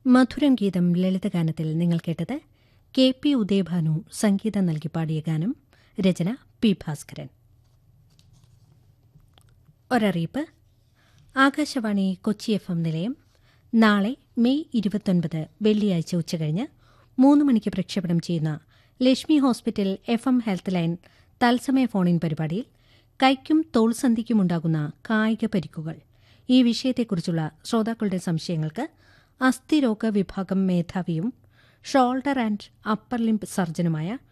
മധുരം ഗീതം ലളിതഗാനത്തിൽ നിങ്ങൾ കേട്ടത് കെ പി ഉദയഭാനു സംഗീതം നൽകി പാടിയ ഗാനം രചന പി ഭാസ്കരൻ ഒരറിയിപ്പ് ആകാശവാണി കൊച്ചി എഫ് എം നിലയം നാളെ മെയ് ഇരുപത്തൊൻപത് വെള്ളിയാഴ്ച ഉച്ചകഴിഞ്ഞ് മൂന്ന് മണിക്ക് പ്രക്ഷേപണം ചെയ്യുന്ന Lakshmi hospital F M health line തത്സമയ ഫോണിൻ പരിപാടിയിൽ കൈക്കും തോൾസന്ധിക്കുമുണ്ടാകുന്ന കായിക പരിക്കുകൾ ഈ വിഷയത്തെക്കുറിച്ചുള്ള ശ്രോതാക്കളുടെ സംശയങ്ങൾക്ക് അസ്ഥിരോഗ വിഭാഗം മേധാവിയും ഷോൾഡർ ആൻഡ് അപ്പർ ലിംബ് സർജനുമായ